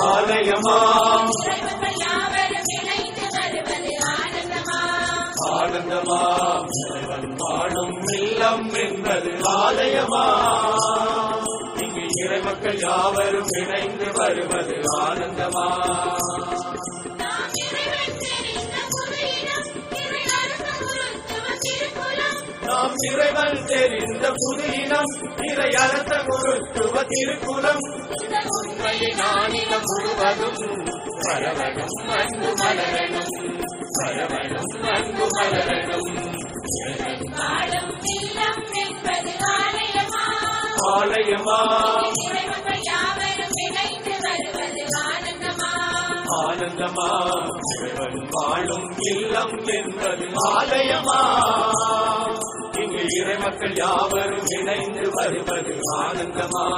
ஆலயமாம் இறைவர்கள் யாவரும் இணைந்து வருவது ஆனந்தமா ஆனந்தமாம் இறைவன் வாழும் இல்லம் என்பது ஆலயமாம் இங்கு இறைமக்கள் யாவரும் இணைந்து வருவது ஆனந்தமா நாம் இறைவன் தெரிந்த புது இனம் இறை அரசமுருத்துவ திருக்குலம் நாம் இறைவன் தெரிந்த புது இனம் இறை அரச குருத்துவ திருக்குலம் இந்த உண்மையை நானிலம் முழுவதும் பரவனும் அன்பு மலரனும் பரவனும் அன்பு மலரனும் வாழும் இல்லம் என்பது ஆலயமா ஆலயமா இறைவர்கள் யாவரும் இணைந்து வருவது ஆனந்தமா ஆனந்தமா இறைவன் வாழும் இல்லம் என்பது ஆலயமா இங்கு இறைமக்கள் யாவரும் இணைந்து வருவது ஆனந்தமா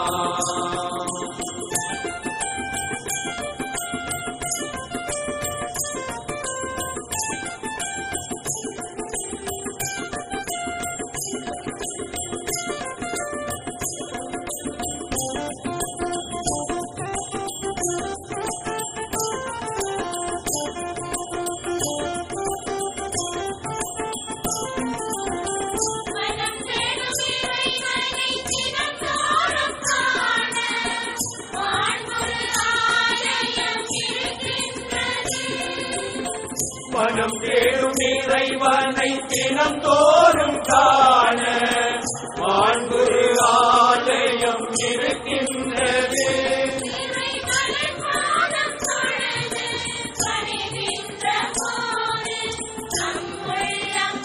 மனம் தேடும் இறைவனை தினந்தோறும் காண வான்முரு ஆலயம் இருக்கின்றது மனம் தேடும் இறைவனை தினந்தோறும் காண மாண்புரு ஆலயம் இருக்கின்றது இறை மலர்பாதம் தொழுது பணிகின்ற போது நம் உள்ளம்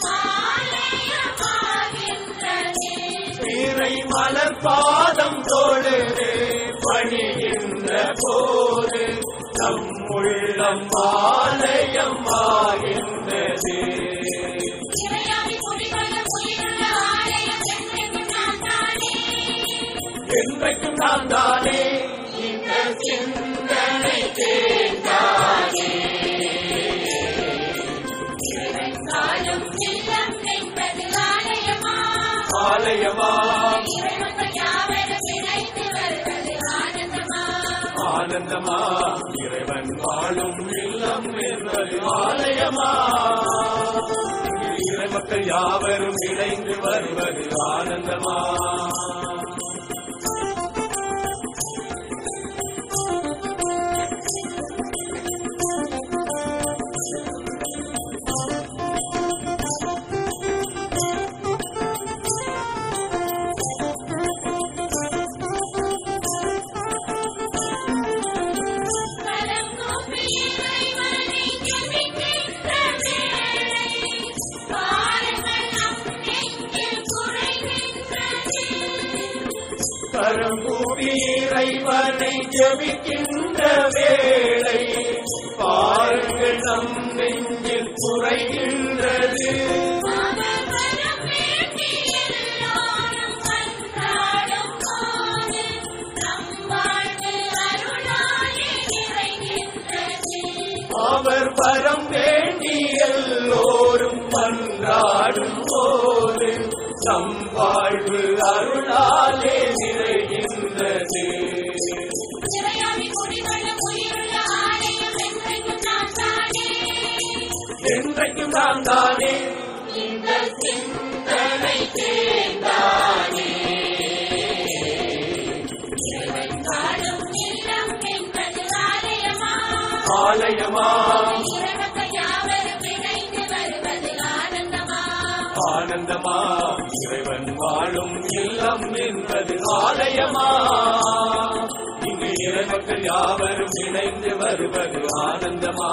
ஆலயமாகின்றது இறை மலர் பாதம் தொழுது பணிகின்ற போது நம் உள்ளம் ஆலயம் ஆகின்றது இறையாவி குடிகொள்ள உயிருள்ள ஆலயம் என்றென்றும் நான் தானே என்றைக்கும் நான் தானே இந்த சிந்தனை தேர்ந்தானே வாழும் இல்லம் என்பது ஆலயமா ஆலயமா இறைவர்கள் யாவரும் இணைந்து வருவது ஆனந்தமா ஆனந்தமா இறைவன் வாழும் இல்லம் என்பது ஆலயமா இறைமக்கள் யாவரும் இணைந்து வருவது ஆனந்தமா கரம் கூப்பி இறைவனை ஜெபிக்கின்ற வேளை பாருங்கள் நம் நெஞ்சில் குறைகின்றது கரம் கூப்பி இறைவனை ஜெபிக்கின்ற வேளை பாருங்கள் நம் நெஞ்சில் குறைகின்றது அவர் வரம் வேண்டி எல்லோரும் மன்றாடும் போது நம் வாழ்வு அருளாலே நிறைகின்றது அவர் வரம் வேண்டி எல்லோரும் மன்றாடும் போது நம் வாழ்வு அருளாலே நிறைகின்றது இறையாவி குடிகொள்ள உயிருள்ள ஆலயம் என்றென்றும் நான் தானே என்றைக்கும் நான் தானே இந்த சிந்தனை தேர்ந்தானே வாழும் இல்லம் என்பது ஆலயமா ஆலயமா இறைவர்கள் யாவரும் இணைந்து வருவது ஆனந்தமா ஆனந்தமா இறைவன் வாழும் இல்லம் என்பது ஆலயமா இங்கு இறைமக்கள் யாவரும் இணைந்து வருவது ஆனந்தமா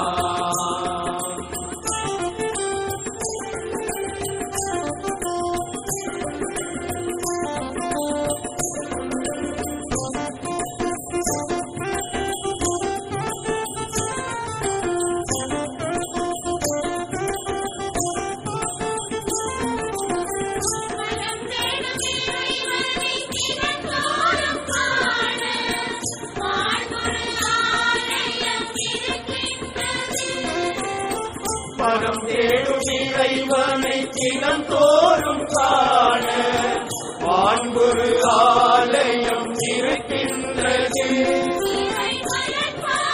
மனம் தேடும் இறைவனை தினந்தோறும் காண வாழ்வுறு ஆலயம் இருக்கின்றது மனம் தேடும் இறைவனை தினந்தோறும் காண மாண்புரு ஆலயம் இருக்கின்றது இறை மலர்பாதம்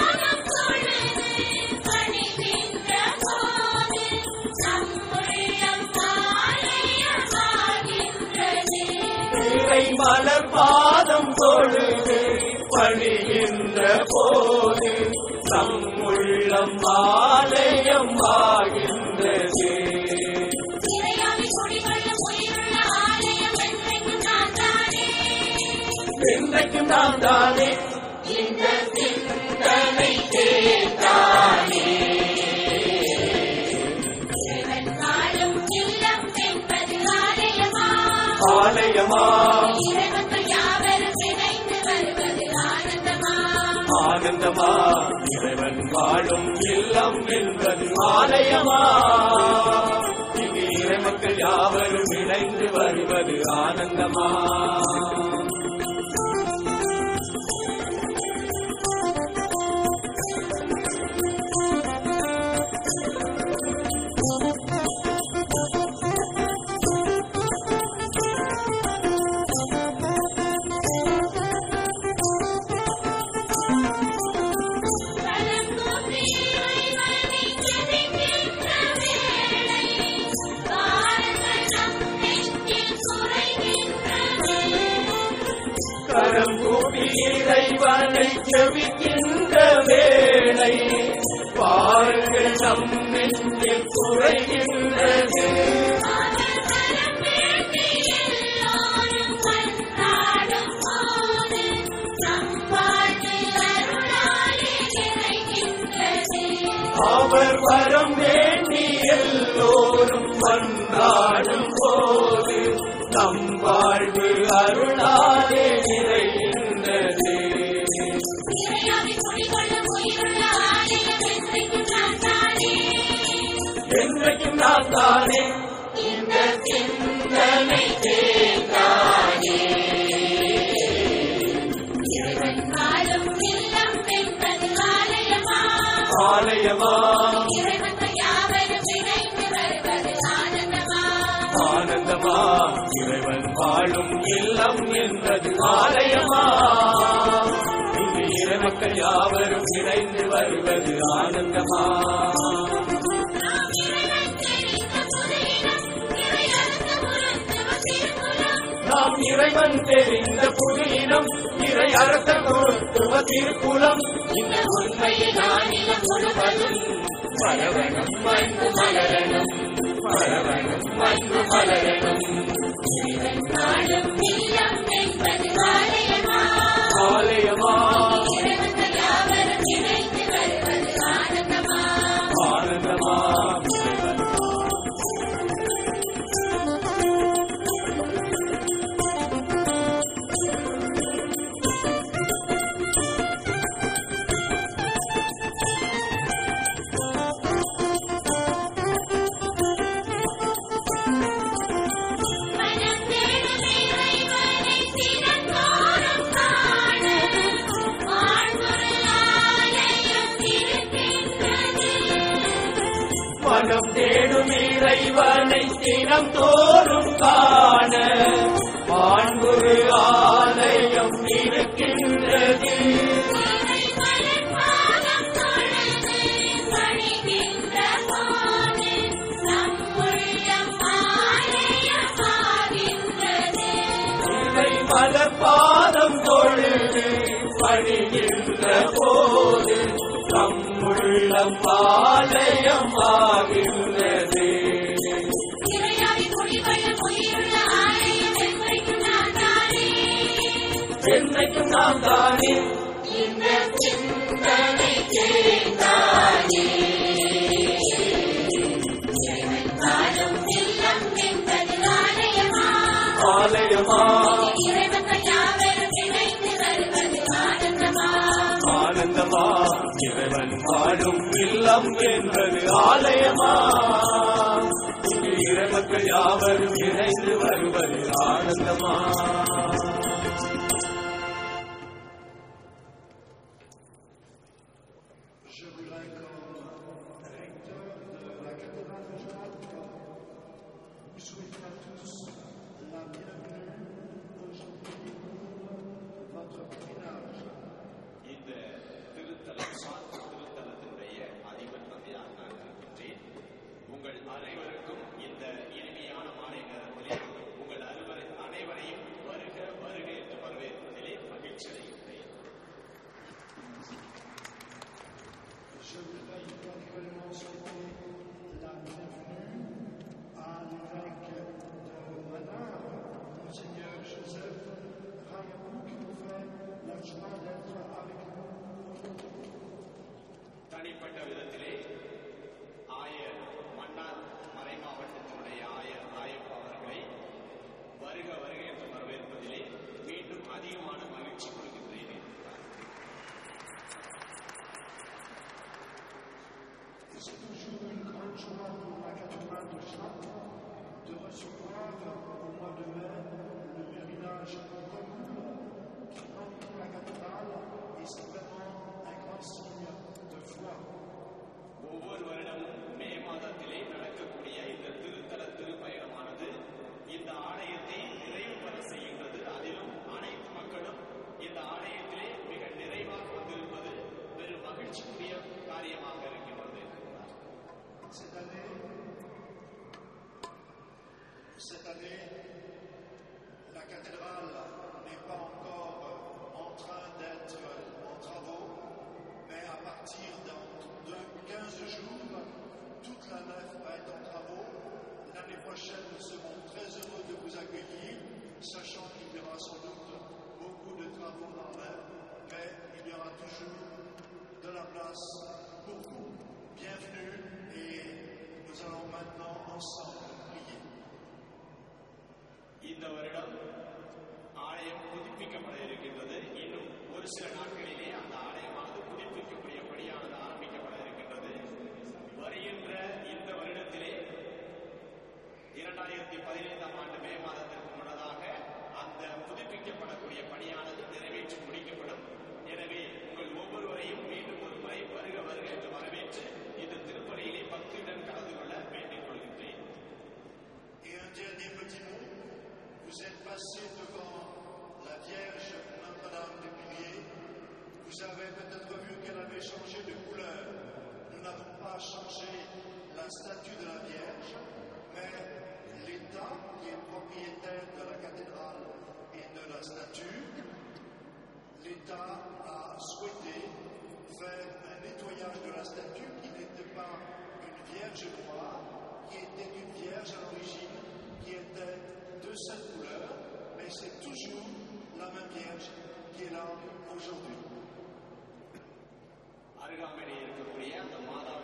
மலர் பாதம் தொழுது பணிகின்ற போது நம் உள்ளம் ஆலயம் ஆகின்றது இறையாவி குடிகொள்ளும் உயிருள்ள ஆலயம் என்றைக்கும் நான் தானே என்றைக்கும் நாம் தானே இந்த சிந்தனை கேட்டானே இறைவன் வாழும் இல்லம் என்பது ஆலயமா ஆலயமா இறைவர்கள் யாவரும் இணைந்து வருவது ஆனந்தமா ஆனந்தமா இறைவன் வாழும் இல்லம் என்பது ஆலயமா இங்கு இறைமக்கள் யாவரும் இணைந்து வருவது ஆனந்தமா கலங்கூப்பி இறைவனை ஜெபிக்கின்ற வேளை பாரங்கள் நம் நெஞ்சில் குறைகின்றது கரம் கூப்பி இறைவனை செவிக்கின்ற வேளை பாருங்கள் நம் நெஞ்சில் குறைகின்றது அவர் வரம் வேண்டி எல்லோரும் மன்றாடும் போது நம் வாழ்வு அருளாலே நிறைகின்றது அவர் வரம் வேண்டி எல்லோரும் மன்றாடும் போது நம் வாழ்வு அருளாலே நிறைகின்றது இறையாவி குடிகொள்ளும் உயிருள்ள ஆலயம் என்றைக்கும் நான் தானே என்றைக்கும் நான் தானே இந்த சிந்தனை கேட்டானே இறைவன் வாழும் இல்லம் என்பது ஆலயமா ஆலயமா இறைவர்கள் யாவரும் இணைந்து வருவது ஆனந்தமா ஆனந்தமா இறைவன் வாழும் இல்லம் என்பது ஆலயமா இங்கு இறைமக்கள் யாவரும் இணைந்து வருவது ஆனந்தமா நாம் இறைவன் தெரிந்த புதையினம் இறையரச உருத்துவ திருக்குலம் நாம் இறைவன் தெரிந்த புதினம் இறை அரச குருத்துவ திருக்குலம் இந்த உண்மையை நானிலம் முழுவதும் பரவணும் வந்து மலரணும் பரவணும் வந்து மலரணும் இறைவன் வாழும் இல்லம் என்பது ஆலயமா ஆலயமா இறைவர்கள் யாவரும் இணைந்து வருவது ஆனந்தமா ஆனந்தமா இறைவன் மனம் தேடும் இறைவனை தினந்தோறும் காண வாழ்வொரு ஆலயம் இருக்கின்றது மனம் தேடும் இறைவனை தினம் தோறும் காண மாண்புரு ஆலயம் இருக்கின்றது இறை மலர்பாதம் தொழுது பணிகின்ற போது நம் உள்ளம் ஆலயமாகின்றது இறை மலர்பாதம் தொழுது பணிகின்ற போது நம் உள்ளம் ஆலயம் ஆகின்றது இறையாவி குடிகொள்ளும் உயிருள்ள ஆலயம் என்றைக்கும் நான் தானே என்னைக்கும் நாம் தானே இந்த சிந்தனை கேட்டானே இறைவன் வாழும் இல்லம் என்பது ஆலயமா ஆலயமா இறைவர்கள் யாவரும் இணைந்து வருவது ஆனந்தமா ஆனந்தமா இறைவன் வாழும் இல்லம் என்பது ஆலயமா இங்கு இறைமக்கள் யாவரும் இணைந்து வருவது ஆனந்தமா இந்த திருத்தலம் சாத்து திருத்தலத்தினுடைய அதிபர் தந்தையாக நான் இருக்கின்றேன் உங்கள் அனைவருக்கும் இந்த இனிமையான மாலை நேரத்திலே உங்கள் அனைவரை அனைவரையும் வருக வருக pèlerinage commun qui entoure la cathédrale et c'est vraiment un grand signe de foi. ஒவ்வொரு வருடமும் மே மாதத்திலே நடக்கக்கூடிய இந்த திருத்தல திருப்பயணமானது இந்த ஆலயத்தை நிறைவு பெற செய்கின்றது அதிலும் அனைத்து மக்களும் இந்த ஆலயத்திலே மிக நிறைவாக வந்திருப்பது பெரும் மகிழ்ச்சிக்குரிய காரியமாக இருக்கின்றது Cette année, cette année, la cathédrale n'est pas encore en train d'être en travaux, mais à partir d'un- de 15 jours, toute la nef va être en travaux. L'année prochaine, nous serons très heureux de vous accueillir, sachant qu'il y aura sans doute beaucoup de travaux dans l'air, mais il y aura toujours de la place pour vous. Bienvenue et nous allons maintenant ensemble prier. இந்த வருடம் ஆலயம் புதுப்பிக்கப்பட இருக்கின்றது இன்னும் ஒரு சில நாட்களிலே அந்த ஆலயமானது புதுப்பிக்கக்கூடிய பணியானது ஆரம்பிக்கப்பட இருக்கின்றது வருகின்ற இந்த வருடத்திலே இரண்டாயிரத்தி பதினைந்தாம் ஆண்டு மே மாதத்திற்கு முன்னதாக அந்த புதுப்பிக்கப்படக்கூடிய பணியானது நிறைவேற்றி முடிக்கப்படும் எனவே உங்கள் ஒவ்வொருவரையும் மீண்டும் ஒரு முறை வருக வருக என்று வரவேற்று இந்த திருப்பணியிலே பக்தியுடன் கலந்து கொள்ள வேண்டிக் கொள்கின்றேன் Et un dernier petit mot, vous êtes passé devant la Vierge Notre-Dame des Piliers, vous avez peut-être vu qu'elle avait changé de couleur. Nous n'avons pas changé la statue de la Vierge, mais l'État qui est propriétaire de la cathédrale et de la statue, l'État a souhaité faire un nettoyage de la statue qui n'était pas une vierge noire, qui était une vierge à l'origine, qui était de cette couleur, mais c'est toujours la même vierge qui est là aujourd'hui. அருகாமையிலே இருக்கக்கூடிய அந்த மாதா